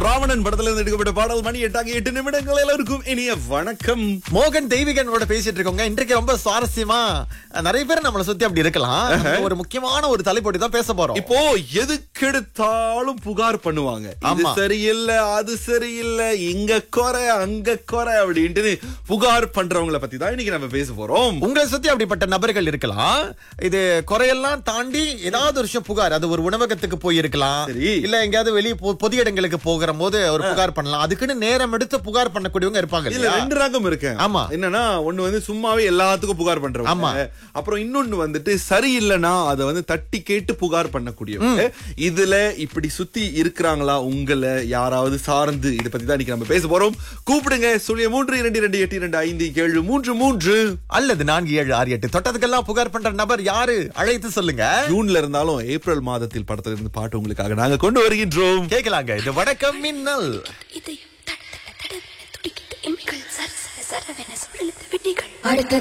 ராவணன் படத்துல இருந்து எடுக்கப்பட்ட பாடல் மணி எட்டாக எட்டு நிமிடங்கள் எல்லாருக்கும் இனிய வணக்கம் மோகன் தெய்வீகனோட பேசிட்டு இருக்கோங்க இன்றைக்கு ரொம்ப சுவாரஸ்யமா நிறைய பேர் நம்மளை சுத்தி அப்படி இருக்கலாம் நம்ம ஒரு முக்கியமான ஒரு தலைப்போட்டி தான் பேச போறோம் இப்போ எதுக்கெடுத்தாலும் புகார் பண்ணுவாங்க இது ஆமா. சரியில்லை அது சரியில்லை இங்க குறை அங்க குறை அப்படின்ட்டு புகார் பண்றவங்கள பத்தி தான் இன்னைக்கு நம்ம பேச போறோம் உங்களை சுத்தி அப்படிப்பட்ட நபர்கள் இருக்கலாம் இது குறையெல்லாம் தாண்டி ஏதாவது ஒரு விஷயம் புகார் அது ஒரு உணவகத்துக்கு போயிருக்கலாம் சரி. இல்ல எங்கேயாவது வெளியே பொ- பொது இடங்களுக்கு போகிற போது ஒரு புகார் பண்ணலாம் அதுக்குன்னு நேரம் எடுத்து புகார் பண்ணக்கூடியவங்க இருப்பாங்க இதுல இல்லையா? ரெண்டு ரகம் இருக்கு ஆமா. என்னன்னா ஒண்ணு வந்து சும்மாவே எல்லாத்துக்கும் புகார் ஆமா. பண்றவங்க அப்புறம் இன்னொன்னு வந்துட்டு சரியில்லைன்னா அதை வந்து தட்டி கேட்டு புகார் பண்ணக்கூடியவங்க இதுல இப்படி சுத்தி இருக்கிறாங்களா உங்களை யாராவது சார்ந்து இத பத்தி தான் இன்னைக்கு நம்ம பேச போறோம் கூப்பிடுங்க சொல்லிய மூன்று இரண்டு இரண்டு எட்டு இரண்டு ஐந்து ஏழு மூன்று மூன்று அல்லது நான்கு ஏழு ஆறு எட்டு தொட்டதுக்கெல்லாம் புகார் பண்ற நபர் யாரு அழைத்து சொல்லுங்க ஜூன்ல இருந்தாலும் ஏப்ரல் மாதத்தில் படத்துல இருந்து பாட்டு உங்களுக்காக நாங்க கொண்டு வருகின்றோம் கேட்கலாங்க இது வணக்கம் மின்னல் இதயம் தட தட தடவென துடிக்குது எம்மிகள் சர சர சரவென சுழலுது விழிகள் அடுத்தது